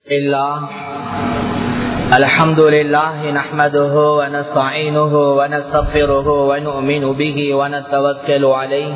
الله الحمد لله نحمده ونستعينه ونستغفره ونؤمن به ونتوكل عليه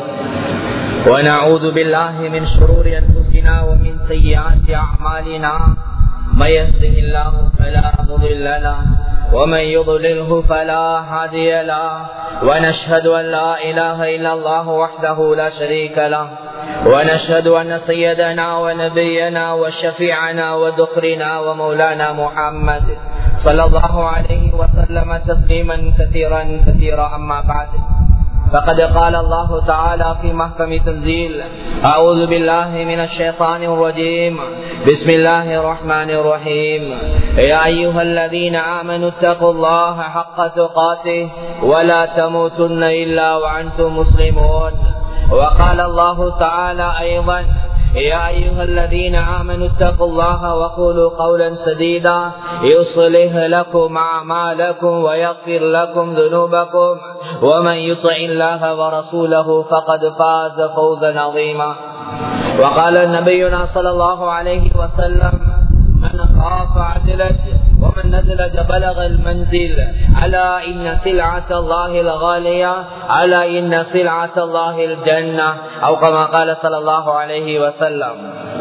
ونعوذ بالله من شرور أنفسنا ومن سيئات أعمالنا من يهده الله فلا مضل له ومن يضلله فلا هادي له ونشهد أن لا إله إلا الله وحده لا شريك له ونشهد أن سيدنا ونبينا وشفيعنا وذخرنا ومولانا محمد صلى الله عليه وسلم تسليما كثيرا كثيرا أما بعد فقد قال الله تعالى في محكم تنزيل أعوذ بالله من الشيطان الرجيم بسم الله الرحمن الرحيم يا أيها الذين آمنوا اتقوا الله حق تقاته ولا تموتن إلا وأنتم مسلمون وقال الله تعالى أيضا يا أيها الذين آمنوا اتقوا الله وقولوا قولا سديدا يصلح لكم أعمالكم ويغفر لكم ذنوبكم ومن يطع الله ورسوله فقد فاز فوزا عظيما وقال نبينا صلى الله عليه وسلم من خاف عدلت ومن نزلج بلغ المنزل ألا إن سلعة الله الغالية ألا إن سلعة الله الجنة أو كما قال صلى الله عليه وسلم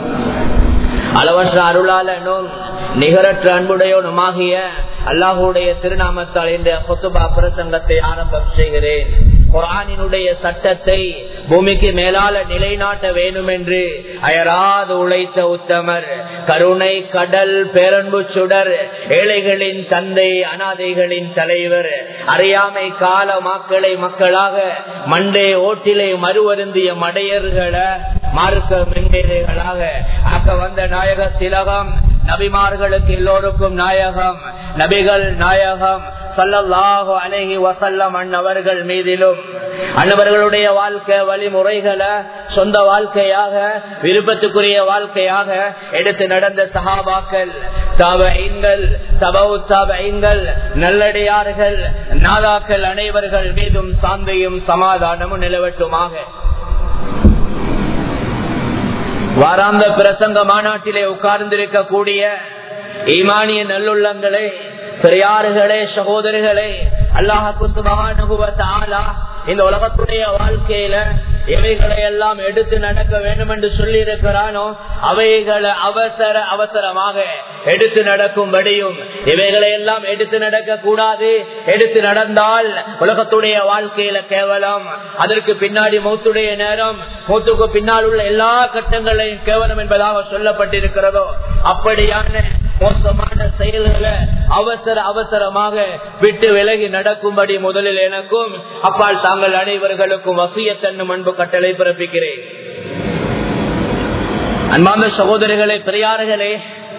அளவற்ற அருளாளனும் நிகரற்ற அன்புடையவனுமாகிய அல்லாஹுடைய திருநாமத்தால் இந்த கொத்துபா பிரசங்கத்தை ஆரம்பம் செய்கிறேன் குரானினுடைய சட்டத்தை பூமிக்கு மேலால நிலைநாட்ட வேண்டும் என்று அயராது உழைத்த உத்தமர் கருணை கடல் பேரன்பு சுடர் ஏழைகளின் தந்தை அனாதைகளின் தலைவர் அறியாமை கால மக்களை மக்களாக மண்டே ஓட்டிலை மறுவருந்திய மடையர்களை மார்க்க மென்மேதைகளாக ஆக்க வந்த நாயக திலகம் நபிமார்களுக்கு எல்லோருக்கும் நாயகம் நபிகள் நாயகம் சல்லல்லாஹு அலஹி வசல்லம் அண்ணவர்கள் மீதிலும் அன்னவர்களுடைய வாழ்க்கை வழிமுறைகளை சொந்த வாழ்க்கையாக விருப்பத்துக்குரிய வாழ்க்கையாக எடுத்து நடந்த சகாபாக்கள் தபைங்கள் தபவு தபைங்கள் நல்லடியார்கள் நாதாக்கள் அனைவர்கள் மீதும் சாந்தையும் சமாதானமும் நிலவட்டுமாக வாராந்த பிரசங்க மாநாட்டிலே உட்கார்ந்திருக்கக்கூடிய ஈமானிய நல்லுள்ளங்களே பெரியாறுகளே சகோதரிகளே அல்லாஹு சுபகானுபவத்தாலா இந்த உலகத்துடைய வாழ்க்கையில எவைகளை எல்லாம் எடுத்து நடக்க வேண்டும் என்று சொல்லி இருக்கிறானோ அவைகளை அவசர அவசரமாக எடுத்து நடக்கும்படியும் இவைகளை எல்லாம் எடுத்து நடக்க கூடாது எடுத்து நடந்தால் உலகத்துடைய வாழ்க்கையில கேவலம் அதற்கு பின்னாடி மௌத்துடைய நேரம் மூத்துக்கு பின்னால் உள்ள எல்லா கட்டங்களையும் கேவலம் என்பதாக சொல்லப்பட்டிருக்கிறதோ அப்படியான மோசமான செயல்களை அவசர அவசரமாக விட்டு விலகி நடக்கும்படி முதலில் எனக்கும் அப்பால் தாங்கள் அனைவர்களுக்கும் வசியத்தன்னும் அன்பு கட்டளை பிறப்பிக்கிறேன் அன்பார்ந்த சகோதரிகளே பெரியார்களே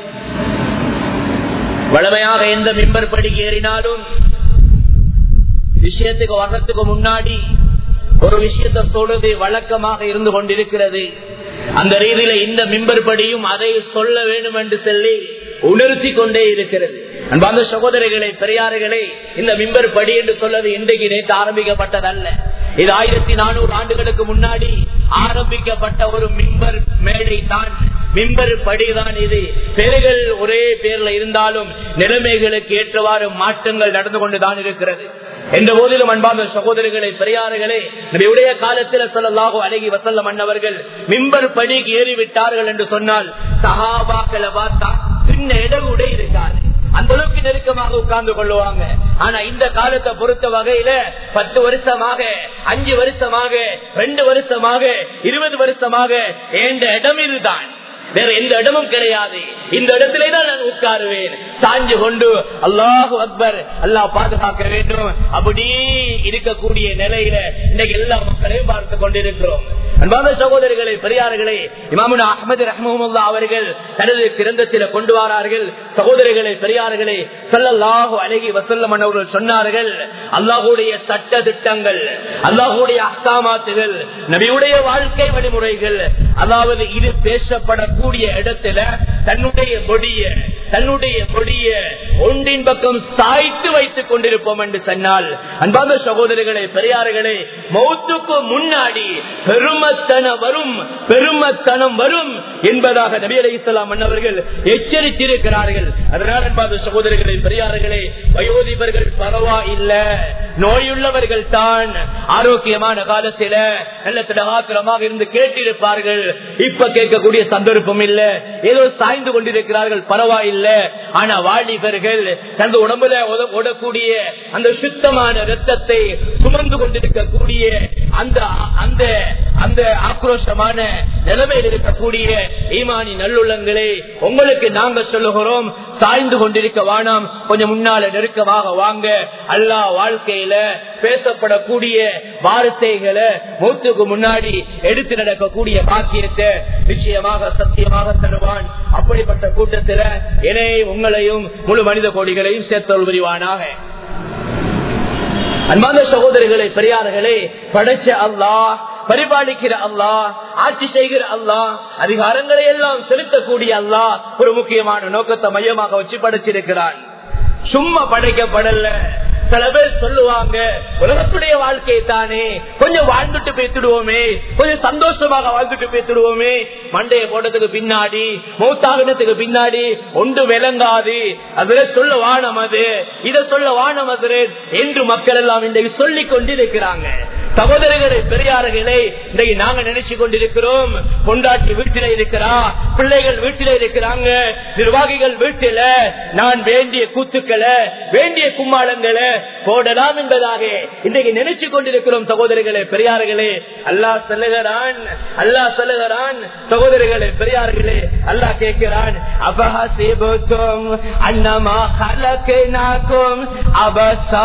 வளமையாக எந்த மிம்பர் படி ஏறினாலும் விஷயத்துக்கு வர்றதுக்கு முன்னாடி ஒரு விஷயத்தை சொல்றது வழக்கமாக இருந்து கொண்டிருக்கிறது அந்த ரீதியில இந்த மிம்பர் படியும் அதை சொல்ல வேண்டும் என்று சொல்லி உணர்த்தி கொண்டே இருக்கிறது அன்பாந்த சகோதரிகளை பெரியாறுகளை இந்த மிம்பர் படி என்று சொல்வது இன்றைக்கு நேற்று ஆரம்பிக்கப்பட்டதல்ல இது ஆயிரத்தி நானூறு ஆண்டுகளுக்கு முன்னாடி ஆரம்பிக்கப்பட்ட ஒரு மிம்பர் மேடை தான் மிம்பர் படிதான் இது பெருகள் ஒரே பேர்ல இருந்தாலும் நிலைமைகளுக்கு ஏற்றவாறு மாற்றங்கள் நடந்து கொண்டுதான் இருக்கிறது என்ற போதிலும் அன்பார்ந்த சகோதரிகளை பெரியாறுகளே நம்முடைய காலத்தில் சொல்லலாகோ அழகி வசல்ல மன்னவர்கள் மிம்பர் படிக்கு ஏறிவிட்டார்கள் என்று சொன்னால் சகாபாக்களை பார்த்தா சின்ன இடம் உடை இருக்காது அந்த அளவுக்கு நெருக்கமாக உட்கார்ந்து கொள்ளுவாங்க ஆனா இந்த காலத்தை பொறுத்த வகையில பத்து வருஷமாக அஞ்சு வருஷமாக ரெண்டு வருஷமாக இருபது வருஷமாக என்ற இடம் இதுதான் வேற எந்த இடமும் கிடையாது இந்த இடத்திலே தான் நான் உட்காருவேன் சாஞ்சு கொண்டு அல்லாஹு அக்பர் அல்லாஹ் பாதுகாக்க வேண்டும் அப்படி இருக்கக்கூடிய நிலையில இன்னைக்கு எல்லா மக்களையும் பார்த்து கொண்டிருக்கிறோம் அன்பான சகோதரிகளை பெரியார்களே இமாமுன அஹமது ரஹமுல்லா அவர்கள் தனது கிரந்தத்தில கொண்டு வரார்கள் சகோதரிகளை பெரியார்களே சொல்லல்லாஹு அழகி வசல்லம் அவர்கள் சொன்னார்கள் அல்லாஹுடைய சட்ட திட்டங்கள் அல்லாஹுடைய அஸ்தாமாத்துகள் நபியுடைய வாழ்க்கை வழிமுறைகள் அதாவது இது பேசப்படக்கூடிய இடத்துல தன்னுடைய கொடிய தன்னுடைய கொடிய ஒன்றின் பக்கம் சாய்த்து வைத்துக் கொண்டிருப்போம் என்று சொன்னால் அன்பாத சகோதரிகளே பெரியார்களே மௌத்துக்கு முன்னாடி பெருமத்தனம் வரும் பெருமத்தனம் வரும் என்பதாக நபி அலி இஸ்லாம் மன்னவர்கள் எச்சரித்திருக்கிறார்கள் அதனால் என்பது சகோதரர்களே பெரியார்களே வயோதிபர்கள் பரவாயில்ல நோயுள்ளவர்கள் தான் ஆரோக்கியமான காலத்தில நல்ல திடகாத்திரமாக இருந்து கேட்டிருப்பார்கள் இப்ப கேட்கக்கூடிய சந்தர்ப்பம் இல்ல ஏதோ சாய்ந்து கொண்டிருக்கிறார்கள் பரவாயில்ல ஆனா வாலிபர்கள் தந்த உடம்புல ஓட- ஓடக்கூடிய அந்த சுத்தமான ரத்தத்தை சுமந்து கொண்டிருக்கக்கூடிய அந்த அந்த அந்த ஆக்ரோஷமான நிலைமையில் இருக்கக்கூடிய ஈமானி நல்லுள்ளங்களே உங்களுக்கு நாங்க சொல்லுகிறோம் சாய்ந்து கொண்டிருக்க வானாம் கொஞ்சம் முன்னால நெருக்கமாக வாங்க அல்லாஹ் வாழ்க்கையில பேசப்படக்கூடிய வார்த்தைகளை மூத்துக்கு முன்னாடி எடுத்து நடக்கக்கூடிய பாக்கியத்தை நிச்சயமாக சத்தியமாக தருவான் அப்படிப்பட்ட கூட்டத்தில் என்னை உங்களையும் முழு மனித கோடிகளையும் சேர்த்தல் புரிவானாக அன்பான சகோதரர்களே பெரியார்களே படைச்ச அல்லாஹ் பரிபாலிக்கிற அல்லாஹ் ஆட்சி செய்கிற அல்லாஹ் அதிகாரங்களை எல்லாம் செலுத்தக்கூடிய அல்லாஹ் ஒரு முக்கியமான நோக்கத்தை மையமாக வச்சு படைச்சிருக்கிறான் சும்மா படைக்கப்படல சில பேர் சொல்லுவாங்க உலகத்துடைய வாழ்க்கை தானே கொஞ்சம் வாழ்ந்துட்டு பேத்துடுவோமே கொஞ்சம் சந்தோஷமாக வாழ்ந்துட்டு பேத்துடுவோமே மண்டைய போட்டதுக்கு பின்னாடி மூத்தாகினத்துக்கு பின்னாடி ஒன்று விளங்காது அதுல சொல்ல வானம் அது இதை சொல்ல வானம் அது என்று மக்கள் எல்லாம் இன்றைக்கு சொல்லிக் கொண்டிருக்கிறாங்க சகோதரர்களே பெரியார்களே இன்றைக்கு நாங்க நினைச்சு கொண்டிருக்கிறோம் கொண்டாட்டி வீட்டில இருக்கிறா பிள்ளைகள் வீட்டில இருக்கிறாங்க நிர்வாகிகள் வீட்டில நான் வேண்டிய கூத்துக்களை வேண்டிய கும்மாளங்களை போடலாம் என்பதாக இன்றைக்கு நினைச்சு கொண்டிருக்கிறோம் சகோதரிகளே பெரியார்களே அல்லாஹ் சொல்லுகிறான் அல்லாஹ் சொல்லுகிறான் சகோதரிகளே பெரியார்களே அல்லாஹ் கேட்கிறான் அபஹசிபுத்தும் அன்னமா ஹலக்கினாக்கும் அபசா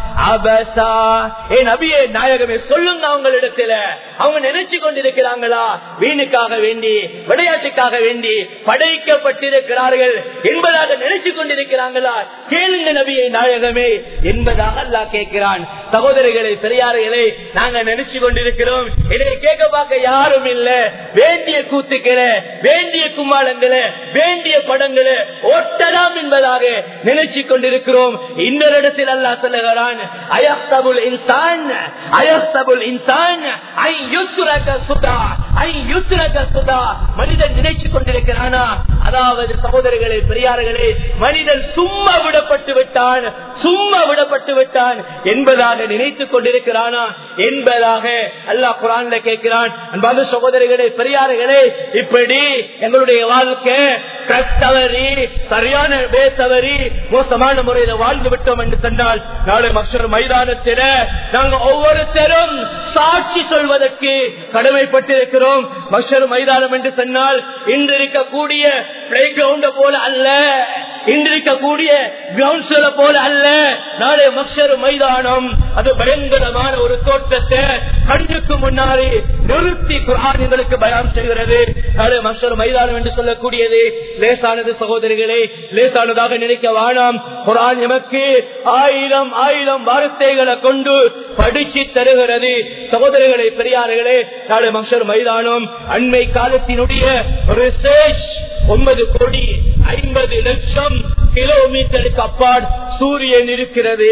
அபசா ஏ நபியே நாயகமே சொல்லுங்க அவங்களிடத்துல அவங்க நினைச்சு கொண்டிருக்கிறாங்களா வீணுக்காக வேண்டி விளையாட்டுக்காக வேண்டி படைக்கப்பட்டிருக்கிறார்கள் என்பதாக நினைச்சு கொண்டிருக்கிறாங்களா கேளுங்க நபியை நாயகமே என்பதாக அல்லாஹ் கேட்கிறான் சகோதரிகளை பெரியார்களே நாங்க நினைச்சு கொண்டிருக்கிறோம் இதை கேட்க பார்க்க யாரும் இல்ல வேண்டிய கூத்துக்களை வேண்டிய கும்மாளங்களை வேண்டிய படங்களை ஒட்டலாம் என்பதாக நினைச்சு கொண்டிருக்கிறோம் இன்னொரு இடத்தில் அல்லாஹ் சொல்லுகிறான் அயஸ்தபுல் இன்சான் அயஸ்தபுல் இன்சான் ஐ யுத்ரக சுதா ஐ யுத்ரக சுதா மனிதன் நினைச்சு கொண்டிருக்கிறானா அதாவது சகோதரர்களே பெரியார்களே மனிதன் சும்மா விடப்பட்டு விட்டான் சும்மா விடப்பட்டு விட்டான் என்பதாக நினைத்துக் கொண்டிருக்கிறானா என்பதாக அல்லாஹ் குரான்ல கேட்கிறான் அன்பான சகோதரிகளே பெரியார்களே இப்படி எங்களுடைய வாழ்க்கை தவறி சரியான வே தவறி மோசமான முறையில வாழ்ந்து விட்டோம் என்று சொன்னால் நாளை மற்றொரு மைதானத்தில நாங்க ஒவ்வொருத்தரும் சாட்சி சொல்வதற்கு கடமைப்பட்டிருக்கிறோம் மற்றொரு மைதானம் என்று சொன்னால் இன்று இருக்கக்கூடிய பிளே கிரவுண்ட போல அல்ல இன்று இருக்கக்கூடிய கிரவுண்ட்ஸ்ல போல அல்ல நாளை மற்றொரு மைதானம் அது பயங்கரமான ஒரு தோட்டத்தை கண்ணுக்கு முன்னாடி நிறுத்தி குரான் எங்களுக்கு பயம் செய்கிறது நாளை மற்றொரு மைதானம் என்று சொல்லக்கூடியது லேசானது சகோதரிகளே லேசானதாக நினைக்க வேணாம் குரான் எமக்கு ஆயிரம் ஆயிரம் வார்த்தைகளை கொண்டு படிச்சு தருகிறது சகோதரிகளே பெரியார்களே நாளை மக்சர் மைதானம் அண்மை காலத்தினுடைய ரிசர்ச் ஒன்பது கோடி ஐம்பது லட்சம் கிலோமீட்டருக்கு அப்பால் சூரியன் இருக்கிறது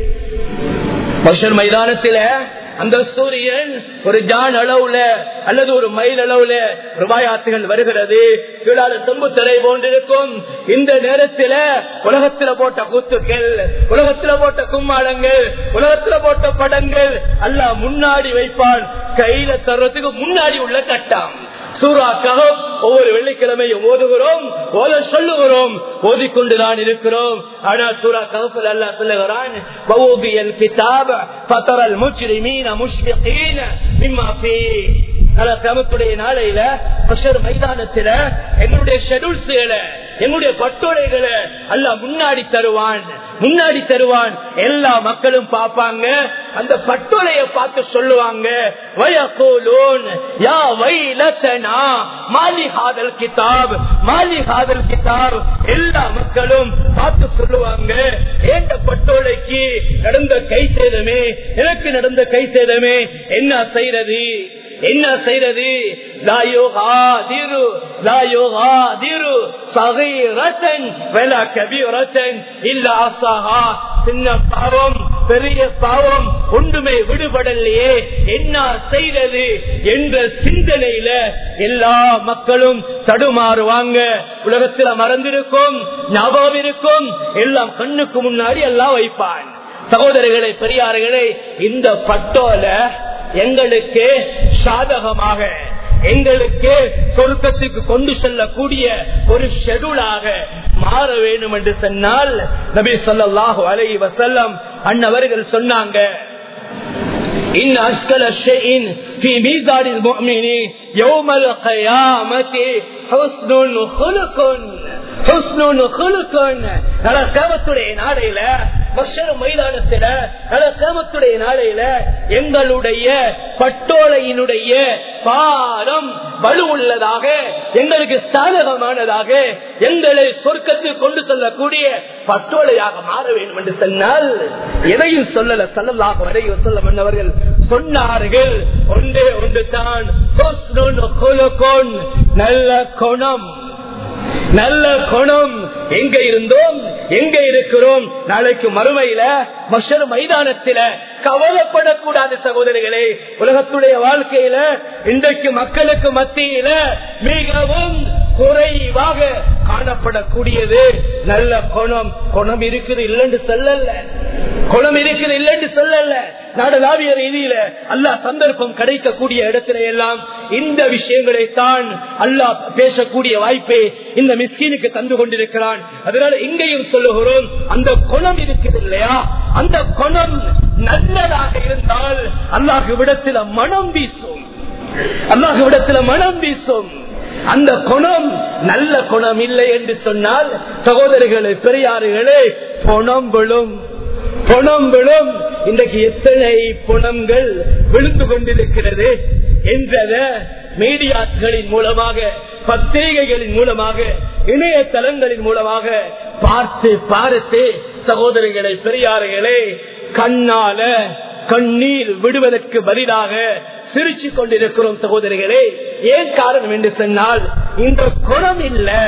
மக்சர் மைதானத்தில அந்த சூரியன் ஒரு ஜான் அளவுல அல்லது ஒரு மைல் அளவுல ரூபாயாத்துகள் வருகிறது கீழால செம்பு திரை போன்றிருக்கும் இந்த நேரத்தில் உலகத்துல போட்ட கூத்துக்கள் உலகத்துல போட்ட கும்மாளங்கள் உலகத்துல போட்ட படங்கள் அல்ல முன்னாடி வைப்பான் கையில தர்றதுக்கு முன்னாடி உள்ள கட்டம் சூறாக்காக ஒவ்வொரு வெள்ளிக்கிழமையும் ஓதுகிறோம் ஓத சொல்லுகிறோம் ஓதிக்கொண்டுதான் இருக்கிறோம் ஆனால் சூரா கவுஃபில் அல்லா சொல்லுகிறான் வௌபியல் கிதாப் ஃபதரல் முஜ்ரிமீன முஷ்ஃபிகீன மிம்மா ஃபீஹ் கிழமைக்குடைய நாளையில மைதானத்துல எங்களுடைய ஷெடியூல்ஸ்களை எங்களுடைய பட்டோலைகளை அல்ல முன்னாடி தருவான் முன்னாடி தருவான் எல்லா மக்களும் பார்ப்பாங்க அந்த பட்டோலைய பார்த்து சொல்லுவாங்க வயகோலோன் யா வைலத்தனா மாலி ஹாதல் கிதாப் மாலி ஹாதல் கிதாப் எல்லா மக்களும் பார்த்து சொல்லுவாங்க ஏண்ட பட்டோலைக்கு நடந்த கை சேதமே எனக்கு நடந்த கை சேதமே என்ன செய்யறது என்ன செய்யறது சின்ன பாவம் பெரிய பாவம் ஒன்றுமே விடுபடலையே என்ன செய்தது என்ற சிந்தனையில எல்லா மக்களும் தடுமாறுவாங்க உலகத்துல மறந்திருக்கும் ஞாபகம் இருக்கும் எல்லாம் கண்ணுக்கு முன்னாடி எல்லாம் வைப்பான் சகோதரர்களே பெரியார்களே இந்த பட்டோல எங்களுக்கு சாதகமாக எங்களுக்கு சொர்க்கத்துக்கு கொண்டு செல்லக்கூடிய ஒரு ஷெடியூலாக மாற வேண்டும் என்று சொன்னால் நபி சொல்லாஹு அலை வசல்லம் அன்னவர்கள் சொன்னாங்க إن أشكل الشيء في ميزان المؤمن يوم القيامة حسن خلق حسن خلق கேமத்துடைய நாளையில மஷர மைதானத்தில கேமத்துடைய நாளையில எங்களுடைய பட்டோலையினுடைய பாரம் வலு உள்ளதாக எங்களுக்கு சாதகமானதாக எங்களை சொர்க்கத்தில் கொண்டு செல்லக்கூடிய பட்டோலையாக மாற வேண்டும் என்று சொன்னால் எதையும் சொல்லல சொல்லலாக வரைய சொல்ல மன்னவர்கள் சொன்னார்கள் ஒன்றே ஒன்று தான் நல்ல குணம் நல்ல குணம் எங்க இருந்தோம் எங்க இருக்கிறோம் நாளைக்கு மறுமையில மஷர் மைதானத்தில கவலைப்படக்கூடாது சகோதரிகளே உலகத்துடைய வாழ்க்கையில இன்றைக்கு மக்களுக்கு மத்தியில மிகவும் குறைவாக காணப்படக்கூடியது நல்ல குணம் குணம் இருக்குது இல்லைன்னு சொல்லல குணம் இருக்குது இல்லைன்னு சொல்லல நாடளாவிய ரீதியில அல்லா சந்தர்ப்பம் கிடைக்கக்கூடிய இடத்துல எல்லாம் இந்த விஷயங்களை தான் அல்லாஹ் பேசக்கூடிய வாய்ப்பை இந்த மிஸ்கினுக்கு தந்து கொண்டிருக்கிறான் அதனால இங்கேயும் சொல்லுகிறோம் அந்த குணம் இருக்குது இல்லையா அந்த குணம் நல்லதாக இருந்தால் அல்லாஹ் விடத்துல மனம் வீசும் அல்லாஹ் விடத்துல மனம் வீசும் அந்த குணம் நல்ல குணம் இல்லை என்று சொன்னால் சகோதரிகளே பெரியாறுகளே பொணம் விழும் பொணம் விழும் இன்றைக்கு எத்தனை புணங்கள் விழுந்து கொண்டிருக்கிறது என்றத மீடியாக்களின் மூலமாக பத்திரிகைகளின் மூலமாக இணையதளங்களின் மூலமாக பார்த்து பார்த்து சகோதரிகளை பெரியார்களே கண்ணால கண்ணீர் விடுவதற்கு பதிலாக சிரிச்சு கொண்டிருக்கிறோம் சகோதரிகளே ஏன் காரணம் என்று சொன்னால் இந்த குணம் இல்லை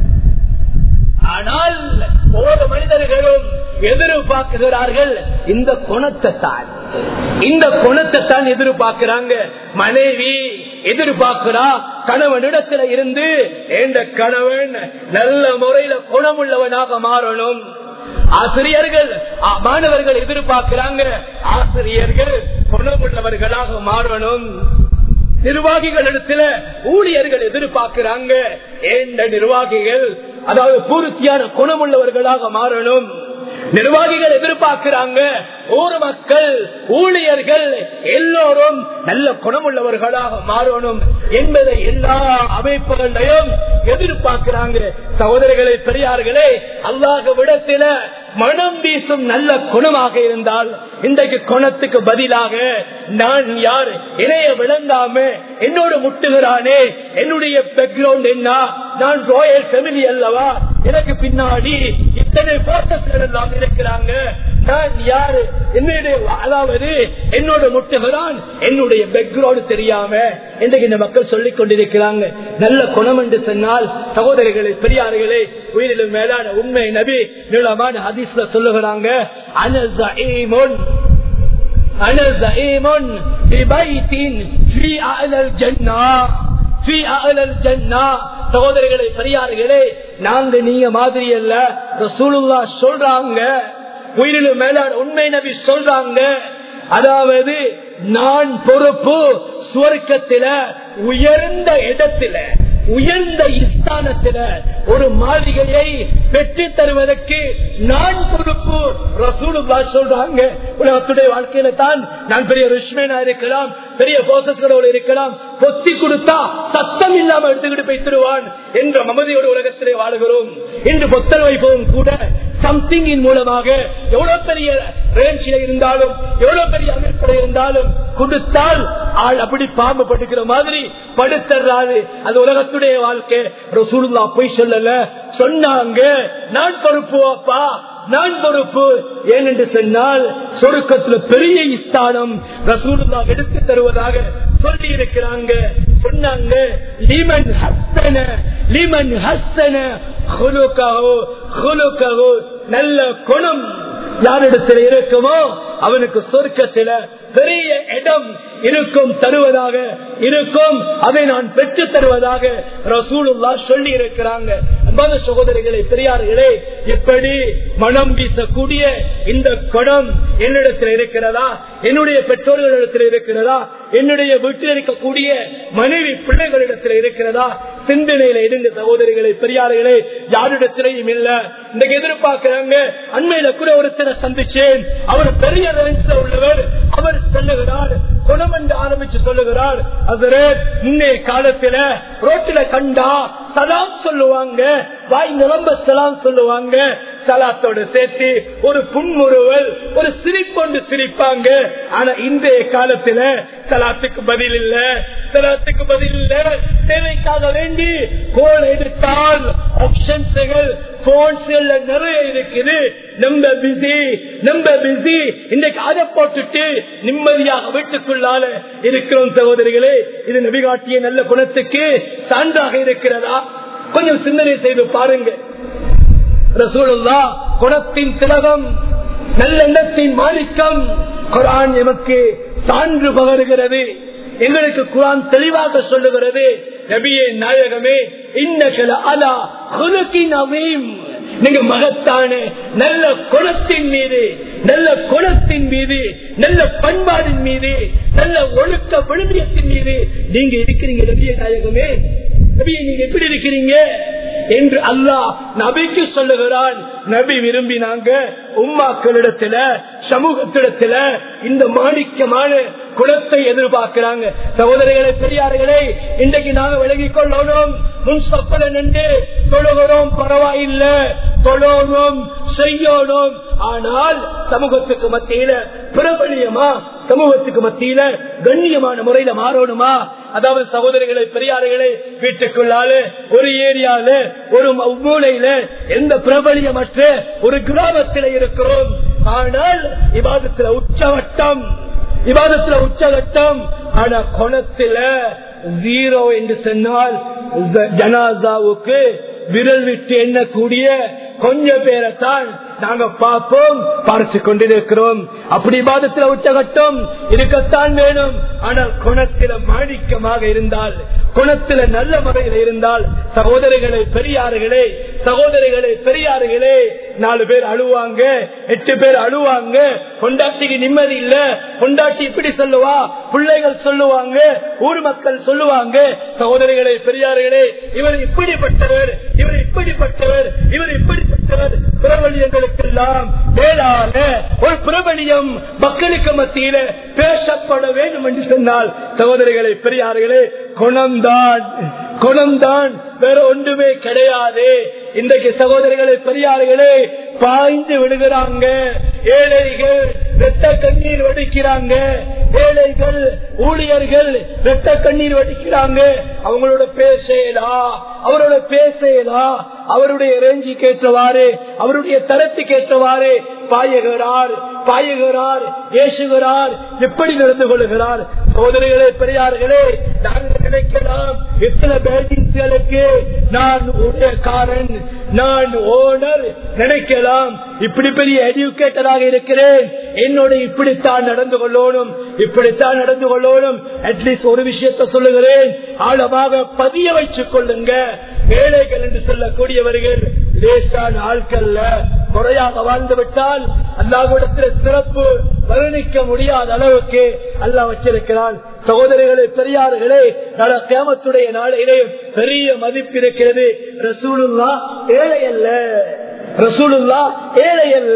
ஆனால் ஒவ்வொரு மனிதர்களும் எதிர்பார்க்கிறார்கள் இந்த குணத்தை தான் இந்த குணத்தை தான் எதிர்பார்க்கிறாங்க மனைவி எதிர்பார்க்கிறா கணவனிடத்துல இருந்து எந்த கணவன் நல்ல முறையில குணமுள்ளவனாக மாறணும் ஆசிரியர்கள் மாணவர்கள் எதிர்பார்க்கிறாங்க ஆசிரியர்கள் குணமுள்ளவர்களாக மாறணும் நிர்வாகிகள் இடத்துல ஊழியர்கள் எதிர்பார்க்கிறாங்க எந்த நிர்வாகிகள் அதாவது பூர்த்தியான குணமுள்ளவர்களாக மாறணும் நிர்வாகிகள் எதிர்பார்க்கிறாங்க ஊர் மக்கள் ஊழியர்கள் எல்லோரும் நல்ல குணமுள்ளவர்களாக மாறணும் என்பதை எல்லா அமைப்புகளையும் எதிர்பார்க்கிறாங்க சகோதரிகளை பெரியார்களே அல்லாஹ் விடத்தில மனம் வீசும் நல்ல குணமாக இருந்தால் இன்றைக்கு குணத்துக்கு பதிலாக நான் யார் இணைய விளங்காம என்னோட முட்டுகிறானே என்னுடைய பேக்ரவுண்ட் என்ன நான் ராயல் ஃபெமிலி அல்லவா எனக்கு பின்னாடி இத்தனை போட்டோஸ்கள் எல்லாம் இருக்கிறாங்க நான் யாரு என்னுடைய அதாவது என்னோட முட்டுகிறான் என்னுடைய பேக்ரவுண்ட் தெரியாம இன்றைக்கு இந்த மக்கள் சொல்லிக் கொண்டிருக்கிறாங்க நல்ல குணம் என்று சொன்னால் சகோதரிகளே பெரியார்களே உயிரிலும் மேலான உண்மை நபி நீளமான ஹதீஸ்ல சொல்லுகிறாங்க அனசீமுன் அனசீமுன் في أعلى الجنة في أعلى الجنة சகோதரிகளே பெரியார்களே நாங்க நீங்க மாதிரி அல்ல ரசூலுல்லா சொல்றாங்க உயிரிலும் மேலான உண்மை நபி சொல்றாங்க அதாவது நான் பொறுப்பு சுவர்க்கத்தில உயர்ந்த இடத்துல உயர்ந்த ஸ்தானத்தில ஒரு மாளிகையை பெற்று தருவதற்கு நான் பொறுப்பு ரசூலுல்லா சொல்றாங்க உலகத்துடைய வாழ்க்கையில தான் நான் பெரிய ரிஷ்மேனா இருக்கலாம் பெரிய போசஸ்களோடு இருக்கலாம் பொத்தி கொடுத்தா சத்தம் இல்லாம எடுத்துக்கிட்டு போய் தருவான் என்ற மமதியோடு உலகத்திலே வாழுகிறோம் இன்று பொத்தல் வைப்பதும் கூட சம்திங்கின் மூலமாக எவ்வளவு பெரிய ரேஞ்சில இருந்தாலும் எவ்வளவு பெரிய அமைப்பில் இருந்தாலும் கொடுத்தால் ஆள் அப்படி பாம்பு படுக்கிற மாதிரி படுத்துறாரு அது உலகத்துடைய வாழ்க்கை ரசூலுல்லா போய் சொல்லல சொன்னாங்க நான் பொறுப்பு அப்பா நான் பொறுப்பு ஏனென்று சொன்னால் சொருக்கத்துல பெரிய ஸ்தானம் ரசூலுல்லா எடுத்து தருவதாக சொல்லி இருக்கிறாங்க சொன்னாங்க லிமன் ஹஸ்தன லிமன் ஹஸ்தன ஹுலுகஹு ஹுலுகஹு நல்ல குணம் யாரிடத்தில் இருக்குமோ அவனுக்கு சொர்க்கத்தில பெரிய இடம் இருக்கும் தருவதாக இருக்கும் அதை நான் பெற்று தருவதாக ரசூலுல்லா சொல்லி இருக்கிறாங்க அன்பான சகோதரிகளை பெரியார்களே இப்படி மனம் வீசக்கூடிய இந்த குடம் என்னிடத்தில் இருக்கிறதா என்னுடைய பெற்றோர்களிடத்தில் இருக்கிறதா என்னுடைய வீட்டில் இருக்கக்கூடிய மனைவி பிள்ளைகளிடத்தில் இருக்கிறதா சிந்தனையில இருந்த சகோதரிகளை பெரியார்களே யாரிடத்திலையும் இல்ல இன்றைக்கு எதிர்பார்க்கிறாங்க அண்மையில கூட ஒருத்தரை சந்திச்சேன் அவர் பெரிய ரேஞ்சில் உள்ளவர் அவர் சொல்லுகிறார் குணம் என்று ஆரம்பிச்சு சொல்லுகிறார் அது முன்னே காலத்துல ரோட்டில கண்டா சலாம் சொல்லுவாங்க வாய் நிரம்ப சலாம் சொல்லுவாங்க சலாத்தோட சேர்த்து ஒரு புன்முறுவல் ஒரு சிரிப்பொண்டு சிரிப்பாங்க ஆனா இன்றைய காலத்துல சலாத்துக்கு பதில் இல்ல சலாத்துக்கு பதில் இல்ல தேவைக்காக வேண்டி கோல் எடுத்தால் ஆப்ஷன்ஸ்கள் போன்ஸ்ல நிறைய இருக்குது நம்ம பிஸி நம்ம பிஸி இன்னைக்கு அதை போட்டுட்டு நிம்மதியாக வீட்டுக்குள்ளால இருக்கிறோம் சகோதரிகளே இது நபிகாட்டிய நல்ல குணத்துக்கு சான்றாக இருக்கிறதா கொஞ்சம் சிந்தனை செய்து பாருங்க ரசூலுல்லா குணத்தின் திலகம் நல்ல எண்ணத்தின் மாணிக்கம் குரான் எமக்கு சான்று பகருகிறது எங்களுக்கு குரான் தெளிவாக சொல்லுகிறது நபியே நாயகமே இன்னகல அலா குலக்கின் அவீம் நீங்க மகத்தான நல்ல குணத்தின் மீது நல்ல குணத்தின் மீது நல்ல பண்பாடின் மீது நல்ல ஒழுக்க விழுமியத்தின் மீது நீங்க இருக்கிறீங்க நபிய நாயகமே நபியை நீங்க எப்படி இருக்கிறீங்க என்று அல்லாஹ் நபிக்கு சொல்லுகிறான் நபி விரும்பினாங்க உம்மாக்களிடத்துல சமூகத்திடத்துல இந்த மாணிக்கமான குலத்தை எதிர்பார்க்கிறாங்க சகோதரிகளை பெரியார்களே இன்றைக்கு நாங்க விலகிக் கொள்ளணும் முன் சொப்பல நின்று தொழுகிறோம் பரவாயில்ல தொழணும் செய்யணும் ஆனால் சமூகத்துக்கு மத்தியில பிரபலியமா சமூகத்துக்கு மத்தியில கண்ணியமான முறையில மாறணுமா அதாவது சகோதரிகளை பெரியார்களே வீட்டுக்குள்ளால ஒரு ஏரியால ஒரு மூலையில எந்த பிரபலியமற்ற ஒரு கிராமத்தில் இருக்கிறோம் ஆனால் இவாதத்துல உச்சவட்டம் விவாதத்துல உச்சகட்டம் ஆனா குணத்துல ஜீரோ என்று சொன்னால் ஜனாசாவுக்கு விரல் விட்டு எண்ணக்கூடிய கொஞ்சம் பேரைத்தான் நாங்க பார்ப்போம் பார்த்து கொண்டிருக்கிறோம் அப்படி பாதத்துல உச்சகட்டம் இருக்கத்தான் வேணும் ஆனால் குணத்தில மாணிக்கமாக இருந்தால் குணத்தில நல்ல முறையில் இருந்தால் சகோதரிகளை பெரியார்களே சகோதரிகளை பெரியார்களே நாலு பேர் அழுவாங்க எட்டு பேர் அழுவாங்க கொண்டாட்டிக்கு நிம்மதி இல்ல கொண்டாட்டி இப்படி சொல்லுவா பிள்ளைகள் சொல்லுவாங்க ஊர் மக்கள் சொல்லுவாங்க சகோதரிகளை பெரியார்களே இவர் இப்படிப்பட்டவர் இவர் இப்படிப்பட்டவர் இவர் இப்படிப்பட்டவர் பிரபலியங்களுக்கெல்லாம் மேலான ஒரு பிரபலியம் மக்களுக்கு மத்தியில பேசப்பட வேண்டும் என்று சொன்னால் சகோதரிகளை பெரியார்களே குணம்தான் குணம்தான் வேற ஒன்றுமே கிடையாது இன்றைக்கு சகோதரிகளை பெரியார்களே பாய்ந்து விடுகிறாங்க ஏழைகள் வெட்ட கண்ணீர் வடிக்கிறாங்க ஏழைகள் ஊழியர்கள் வெட்ட கண்ணீர் வடிக்கிறாங்க அவங்களோட பேசலா அவரோட பேசலா அவருடைய ரேஞ்சி கேட்டவாறு அவருடைய தரத்துக்கு ஏற்றவாறு பாயகிறார் பாயுகிறார் ஏசுகிறார் எப்படி நடந்து கொள்கிறார் சோதனைகளே பெரியார்களே நாங்கள் நினைக்கலாம் எத்தனை பேட்டிங்களுக்கு நான் உடையக்காரன் நான் ஓனர் நினைக்கலாம் இப்படி பெரிய எஜுகேட்டராக இருக்கிறேன் என்னோட இப்படித்தான் நடந்து கொள்ளணும் இப்படித்தான் நடந்து கொள்ளணும் அட்லீஸ்ட் ஒரு விஷயத்தை சொல்லுகிறேன் ஆழமாக பதிய வைத்துக் கொள்ளுங்க ஏழைகள் என்று சொல்லக்கூடியவர்கள் லேசான ஆட்கள்ல குறையாக வாழ்ந்து விட்டால் அல்லாவிடத்தில் சிறப்பு வர்ணிக்க முடியாத அளவுக்கு அல்லா வச்சிருக்கிறான் சகோதரிகளே பெரியார்களே நல கேமத்துடைய நாளையிலே பெரிய மதிப்பு இருக்கிறது ரசூலுல்லா ஏழை அல்ல ரசூலுல்லா ஏழை அல்ல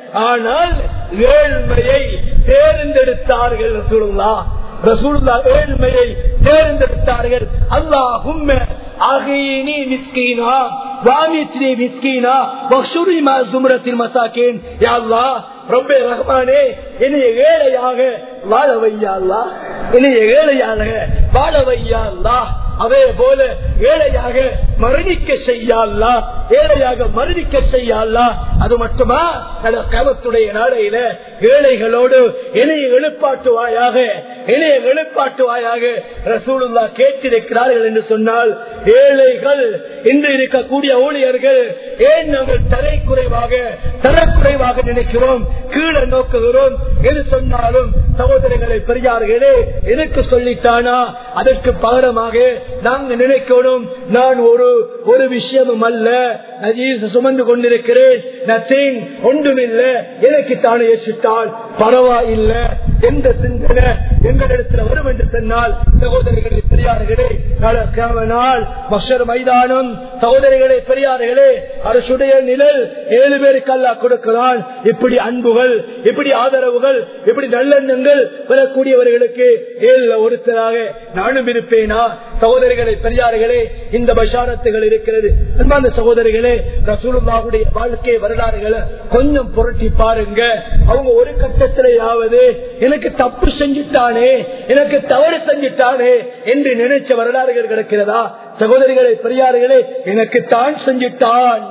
ஆனால் ஏழ்மையை தேர்ந்தெடுத்தார்கள் ரசூலுல்லா ரசூலுல்லா ஏழ்மையை தேர்ந்தெடுத்தார்கள் அல்லாஹும் அகினி மிஸ்கீனா வாமித்னி மிஸ்கீனா வக்ஷுரி மா ஜும்ரத்தில் மசாக்கின் யா அல்லாஹ் ரப்பே ரஹ்மானே என்னைய ஏழையாக வாழ வையா அல்லாஹ் என்னைய ஏழையாக வாழ வையா அல்லாஹ் அதே போல ஏழையாக மரணிக்க செய்யல்லா ஏழையாக மரணிக்க செய்யல்லா அது மட்டுமா கவத்துடைய நாளையில ஏழைகளோடு இணைய எழுப்பாட்டுவாயாக இணைய எழுப்பாட்டுவாயாக ரசூலுல்லா கேட்டிருக்கிறார்கள் என்று சொன்னால் ஏழைகள் இன்று இருக்கக்கூடிய ஊழியர்கள் ஏன் நாங்கள் தலை குறை தரக்குறைவாக தரக்குறைவாக நினைக்கிறோம் கீழே நோக்குகிறோம் எது சொன்னாலும் சகோதரர்களை பெரியார்களே எனக்கு சொல்லித்தானா அதற்கு பகரமாக நாங்க நினைக்கணும் நான் ஒரு ஒரு விஷயமும் அல்ல நான் சுமந்து கொண்டிருக்கிறேன் நத்திங் ஒன்றுமில்ல எனக்கு தானே யோசித்தால் பரவாயில்லை எந்த சிந்தனை எங்களிடத்தில் வரும் என்று சொன்னால் சகோதரிகளே பெரியார்களே நாள் மஷர் மைதானம் சகோதரிகளே பெரியார்களே அரசுடைய நிழல் ஏழு பேருக்கு அல்லா கொடுக்கிறான் இப்படி அன்புகள் இப்படி ஆதரவுகள் இப்படி நல்லெண்ணங்கள் பெறக்கூடியவர்களுக்கு ஏழு ஒருத்தராக நானும் இருப்பேனா சகோதரிகளே பெரியார்களே இந்த பஷாரத்துகள் இருக்கிறது அன்பான சகோதரிகளே ரசூலுல்லாவுடைய வாழ்க்கை வரலாறுகளை கொஞ்சம் புரட்டி பாருங்க அவங்க ஒரு கட்டத்திலேயாவது எனக்கு தப்பு செஞ்சுட்டானே எனக்கு தவறு செஞ்சுட்டானே என்று நினைச்ச வரலாறுகள் கிடக்கிறதா சகோதரிகளே பெரியார்களே எனக்கு தான் செஞ்சுட்டான்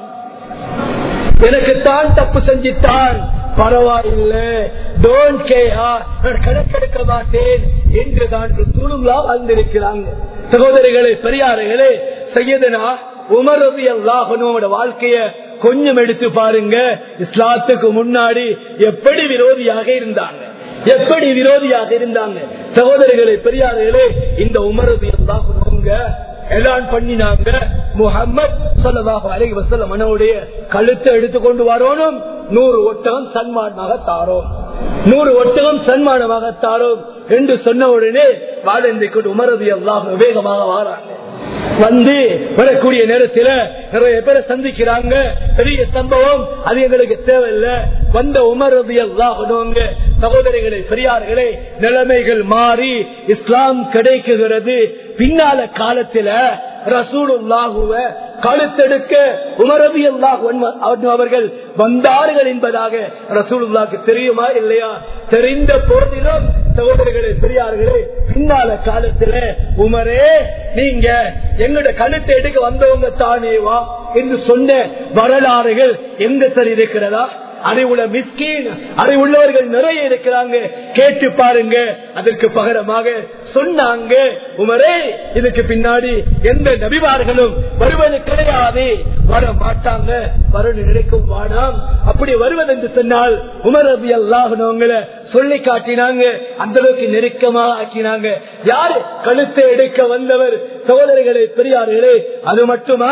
எனக்கு தான் தப்பு செஞ்சுட்டான் பரவாயில்லை டோன்ட் கேர் நான் கணக்கெடுக்க மாட்டேன் என்று தான் ரசூலுல்லா வாழ்ந்திருக்கிறாங்க சகோதரிகளே பெரியார்களே செய்யதுனா உமர் ரவி அல்லாஹனோட வாழ்க்கைய கொஞ்சம் எடுத்து பாருங்க இஸ்லாத்துக்கு முன்னாடி எப்படி விரோதியாக இருந்தாங்க எப்படி விரோதியாக இருந்தாங்க சகோதரிகளே பெரியார்களே இந்த உமரது அல்லாஹனவங்க எலான் பண்ணினாங்க முகமது சொல்லதாக அலை வசல்லம் மனவுடைய கழுத்தை எடுத்துக்கொண்டு வரணும் நூறு ஒட்டகம் சன்மானமாக தாரோம் நூறு ஒட்டகம் சன்மானமாக தாரோம் என்று சொன்ன உடனே வாழ்ந்தை கொண்டு உமரது அல்லாஹ் வேகமாக வாராங்க வந்து வரக்கூடிய நேரத்தில் நிறைய பேரை சந்திக்கிறாங்க பெரிய சம்பவம் அது எங்களுக்கு தேவையில்லை வந்த உமரது அல்லாஹ் சகோதரிகளே பெரியார்களே நிலைமைகள் மாறி இஸ்லாம் கிடைக்குகிறது பின்னால காலத்துல ரசூலுல்லாஹுவ கழுத்தெடுக்க உமரபி அல்லாஹ் அவர்கள் வந்தார்கள் என்பதாக ரசூலுல்லாக்கு தெரியுமா இல்லையா தெரிந்த போதிலும் சகோதரர்களே பெரியார்களே பின்னால காலத்துல உமரே நீங்க எங்களோட கழுத்தை எடுக்க வந்தவங்க தானேவா என்று சொன்ன வரலாறுகள் எங்க சரி இருக்கிறதா அறிவுள்ள மிஸ்கீன் அறிவுள்ளவர்கள் நிறைய இருக்கிறாங்க கேட்டு பாருங்க அதற்கு பகரமாக சொன்னாங்க உமரே இதுக்கு பின்னாடி எந்த நபிவார்களும் வருவது கிடையாது வர மாட்டாங்க வருண் நினைக்கும் வாடாம் அப்படி வருவது என்று சொன்னால் உமர் ரபி அல்லாஹனவங்களை சொல்லி காட்டினாங்க அந்த அளவுக்கு நெருக்கமாக ஆக்கினாங்க யாரு கழுத்தை எடுக்க வந்தவர் சகோதரிகளே பெரியார்களே அது மட்டுமா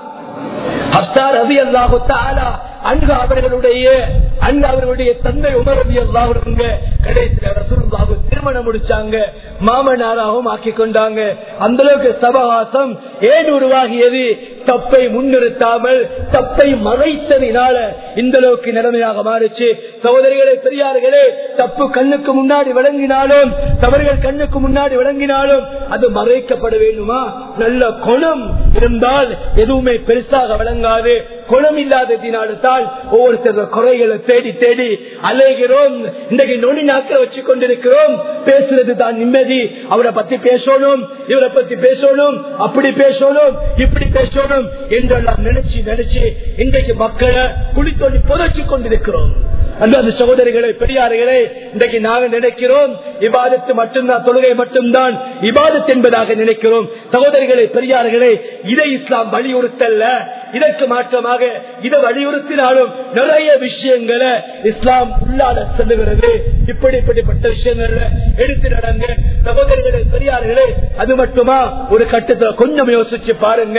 அப்தார் ரவி அல்லாஹு தாலா அன்பு அவர்களுடைய அன்பு அவர்களுடைய தந்தை உமரதி அல்லாவுங்க கடைசியில் ரசூலுல்லாஹு திருமணம் முடிச்சாங்க மாமனாராகவும் ஆக்கி கொண்டாங்க அந்த அளவுக்கு சபகாசம் ஏன் உருவாகியது தப்பை முன்னிறுத்தாமல் தப்பை மறைத்ததினால இந்த அளவுக்கு நிலைமையாக மாறிச்சு சகோதரிகளே பெரியார்களே தப்பு கண்ணுக்கு முன்னாடி விளங்கினாலும் தவறுகள் கண்ணுக்கு முன்னாடி விளங்கினாலும் அது மறைக்கப்பட வேண்டுமா நல்ல குணம் இருந்தால் எதுவுமே பெருசாக விளங்காது குணம் இல்லாததினால தான் ஒவ்வொருத்தர் குறைகளை தேடி தேடி அலைகிறோம் இன்றைக்கு நொடி நாக்க வச்சு கொண்டிருக்கிறோம் பேசுறது தான் நிம்மதி அவரை பத்தி பேசணும் இவரை பத்தி பேசணும் அப்படி பேசணும் இப்படி பேசணும் என்றெல்லாம் நினைச்சு நினைச்சு இன்றைக்கு மக்களை குளித்தோண்டி புதைச்சு கொண்டிருக்கிறோம் அன்பான சகோதரிகளே பெரியார்களே இன்றைக்கு நாங்கள் நினைக்கிறோம் இபாதத்து மட்டும்தான் தொழுகை மட்டும்தான் இபாதத் என்பதாக நினைக்கிறோம் சகோதரிகளே பெரியார்களே இதை இஸ்லாம் வலியுறுத்தல்ல இதற்கு மாற்றமாக இதை வலியுறுத்தினாலும் நிறைய விஷயங்களை இஸ்லாம் உள்ளாட செல்லுகிறது இப்படி இப்படிப்பட்ட விஷயங்கள்ல எடுத்து நடங்க சகோதரிகளே பெரியார்களே அது மட்டுமா ஒரு கட்டத்தில் கொஞ்சம் யோசிச்சு பாருங்க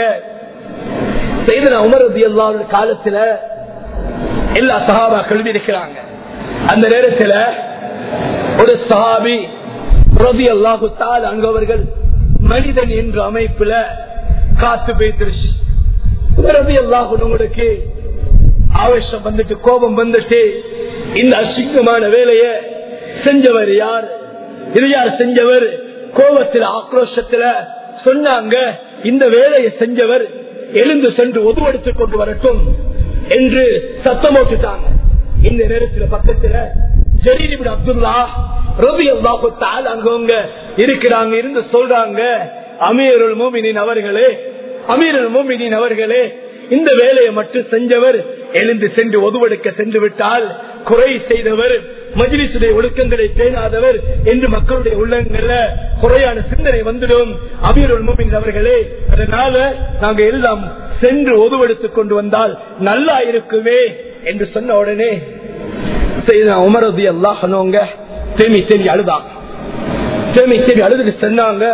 செய்தன உமரது எல்லாரோட காலத்துல எல்லா சஹாபா கல்வி இருக்கிறாங்க அந்த நேரத்தில் ஒரு சஹாபி ரவி அல்லாஹு தால் அங்கவர்கள் மனிதன் என்ற அமைப்புல காத்து போய்த்திருச்சு ரவி அல்லாஹு உங்களுக்கு ஆவேசம் வந்துட்டு கோபம் வந்துட்டு இந்த அசிங்கமான வேலைய செஞ்சவர் யார் இது யார் செஞ்சவர் கோபத்தில் ஆக்ரோஷத்துல சொன்னாங்க இந்த வேலையை செஞ்சவர் எழுந்து சென்று ஒதுவெடுத்துக் கொண்டு வரட்டும் என்று சத்தம் போட்டுட்டாங்க இந்த நேரத்தில் பக்கத்துல ஜெரீலிபின் அப்துல்லா ரவி அல்லாஹு தால் அங்கவங்க இருக்கிறாங்க இருந்து சொல்றாங்க அமீருல் மோமினின் அவர்களே அமீருல் மோமினின் அவர்களே இந்த வேலையை மட்டும் செஞ்சவர் எழுந்து சென்று ஒதுவெடுக்க சென்று விட்டால் குறை செய்தவர் மஜிலிசுடைய ஒழுக்கங்களை பேணாதவர் என்று மக்களுடைய உள்ளங்கள்ல குறையான சிந்தனை வந்துடும் அமீருல் மோமின் அவர்களே அதனால நாங்க எல்லாம் சென்று ஒதுவெடுத்துக் கொண்டு வந்தால் நல்லா இருக்குமே என்று சொன்ன உடனே உமரது எல்லாம் சொன்னவங்க தேமி தேமி அழுதாங்க தேமி தேமி அழுதுட்டு சொன்னாங்க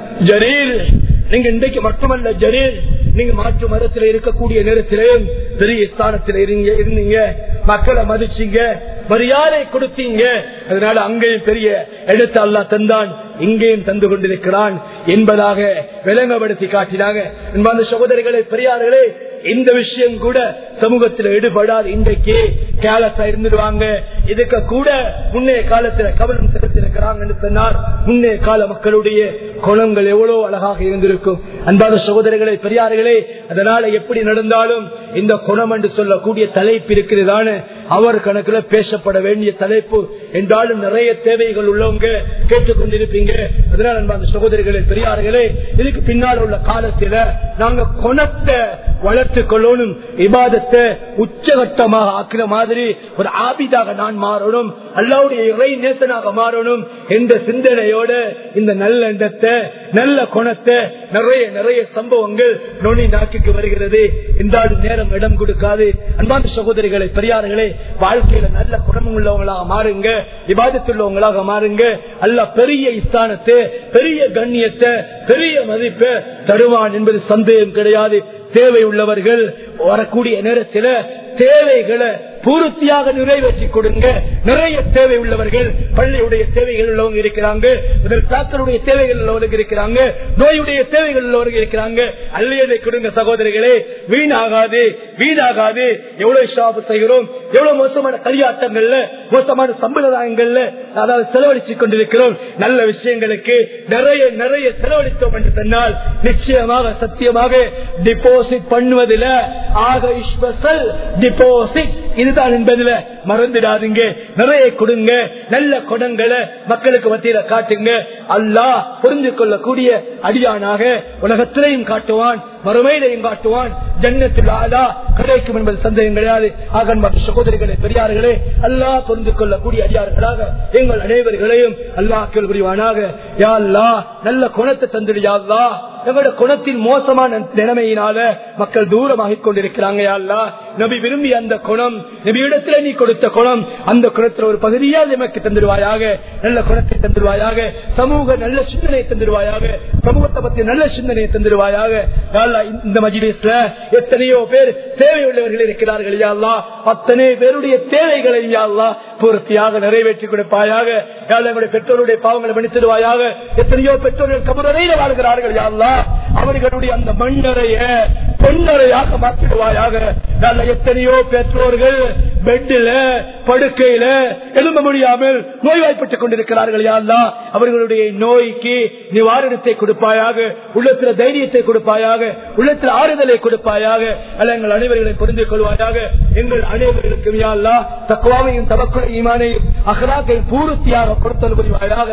ஜரீர் நீங்க இன்றைக்கு மட்டுமல்ல ஜரீர் நீங்க மாற்று மதத்தில் இருக்கக்கூடிய நேரத்திலே பெரிய ஸ்தானத்தில் இருந்தீங்க மக்களை மதிச்சீங்க மரியாதை கொடுத்தீங்க அதனால அங்கேயும் பெரிய எடுத்து அல்லா தந்தான் இங்கேயும் தந்து கொண்டிருக்கிறான் என்பதாக விளங்கப்படுத்தி காட்டினாங்க என்பது சகோதரிகளே பெரியார்களே இந்த விஷயம் கூட சமூகத்தில் ஈடுபடாது இன்றைக்கு கேலஸா இருந்துடுவாங்க இதுக்கு கூட முன்னைய காலத்துல கவனம் செலுத்திருக்கிறாங்க சொன்னார் முன்னைய கால மக்களுடைய குணங்கள் எவ்வளவு அழகாக இருந்திருக்கும் அன்பான சகோதரர்களே பெரியார்களே அதனால எப்படி நடந்தாலும் இந்த குணம் என்று சொல்லக்கூடிய தலைப்பு இருக்கிறதான அவர் கணக்கில் பேசப்பட வேண்டிய தலைப்பு என்றாலும் நிறைய தேவைகள் உள்ளவங்க கேட்டுக்கொண்டிருப்பீங்க அதனால அன்பான சகோதரிகளே பெரியார்களே இதுக்கு பின்னால் உள்ள காலத்துல நாங்க குணத்தை வளர்த்துக் கொள்ளணும் இபாதத்தை உச்சகட்டமாக ஆக்கிற மாதிரி ஒரு ஆபிதாக நான் மாறணும் அல்லாவுடைய இறை நேசனாக மாறணும் என்ற சிந்தனையோட இந்த நல்ல எண்ணத்தை நல்ல குணத்தை நிறைய நிறைய சம்பவங்கள் நொனி நாட்டுக்கு வருகிறது என்றாலும் நேரம் இடம் கொடுக்காது அன்பான சகோதரிகளை பெரியார்களே வாழ்க்கையில நல்ல குணம் உள்ளவங்களாக மாறுங்க விவாதத்துள்ளவங்களாக மாறுங்க அல்ல பெரிய ஸ்தானத்தை பெரிய கண்ணியத்தை பெரிய மதிப்பை தருவான் என்பது சந்தேகம் கிடையாது தேவை உள்ளவர்கள் வரக்கூடிய நேரத்தில் தேவைகளை பூர்த்தியாக நிறைவேற்றி கொடுங்க நிறைய தேவை உள்ளவர்கள் பள்ளியுடைய தேவைகள் உள்ளவங்க இருக்கிறாங்க சாக்களுடைய தேவைகள் உள்ளவர்கள் இருக்கிறாங்க நோயுடைய தேவைகள் உள்ளவர்கள் இருக்கிறாங்க அல்லையதை கொடுங்க சகோதரிகளே வீணாகாது வீணாகாது எவ்வளவு ஷாப் செய்கிறோம் எவ்வளவு மோசமான களியாட்டங்கள்ல மோசமான சம்பிரதாயங்கள்ல அதாவது செலவழித்துக் கொண்டிருக்கிறோம் நல்ல விஷயங்களுக்கு நிறைய நிறைய செலவழித்தோம் என்று சொன்னால் நிச்சயமாக சத்தியமாக டிபாசிட் பண்ணுவதில் ஆக ஸ்பெஷல் டிபாசிட் இதுதான் என்பதுல மறந்துடாதுங்க நிறைய கொடுங்க நல்ல குணங்களை மக்களுக்கு மத்தியில காட்டுங்க அல்லாஹ் புரிந்து கொள்ளக்கூடிய அடியானாக உலகத்திலையும் காட்டுவான் மறுமையிலையும் காட்டுவான் ஜன்னத்தில் ஆதா கிடைக்கும் என்பது சந்தேகம் கிடையாது ஆகன் மற்றும் சகோதரிகளே பெரியார்களே அல்லாஹ் புரிந்து கொள்ளக்கூடிய அடியார்களாக எங்கள் அனைவர்களையும் அல்லாஹ் கேள் புரிவானாக யா அல்லாஹ் நல்ல குணத்தை தந்துடு யா அல்லாஹ் எங்களோட குணத்தின் மோசமான நிலைமையினால மக்கள் தூரமாகிக் கொண்டிருக்கிறாங்க யா அல்லாஹ் நபி விரும்பி அந்த குணம் நபியிடத்துல நீ கொடுத்த குணம் அந்த குணத்துல ஒரு பகுதியாக நமக்கு தந்துடுவாயாக நல்ல குணத்தை தந்துடுவாயாக சமூக நல்ல சிந்தனையை தந்துடுவாயாக சமூகத்தை பத்தி நல்ல சிந்தனையை தந்துடுவாயாக யா அல்லாஹ் இந்த மஜிலிஸ்ல எத்தனையோ பேர் தேவையுள்ளவர்கள் இருக்கிறார்கள் யா அல்லாஹ் அத்தனை பேருடைய தேவைகளை யா அல்லாஹ் பூர்த்தியாக நிறைவேற்றி கொடுப்பாயாக யா அல்லாஹ் எங்களுடைய பெற்றோருடைய பாவங்களை மன்னித்திடுவாயாக எத்தனையோ பெற்றோர்கள் கபுரையில வாழ்கிறார்கள் யா அல்லாஹ் அவர்களுடைய அந்த மண்ணறைய பொன்னறையாக மாற்றிடுவாயாக நல்ல எத்தனையோ பெற்றோர்கள் பெட்டில படுக்கையில எழும்ப முடியாமல் நோய்வாய்ப்பட்டுக் கொண்டிருக்கிறார்கள் யாழ்லா அவர்களுடைய நோய்க்கு நிவாரணத்தை கொடுப்பாயாக உள்ளத்துல தைரியத்தை கொடுப்பாயாக உள்ளத்துல ஆறுதலை கொடுப்பாயாக அல்ல எங்கள் அனைவர்களை புரிந்து கொள்வாயாக எங்கள் அனைவர்களுக்கும் யாழ்லா தக்குவாமையும் தவக்குறை ஈமானையும் அகராக்கை பூர்த்தியாக கொடுத்தல் புரிவாயாக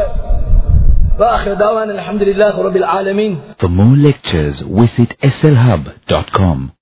واخر دعوانا الحمد لله رب العالمين For more lectures, visit slhub.com.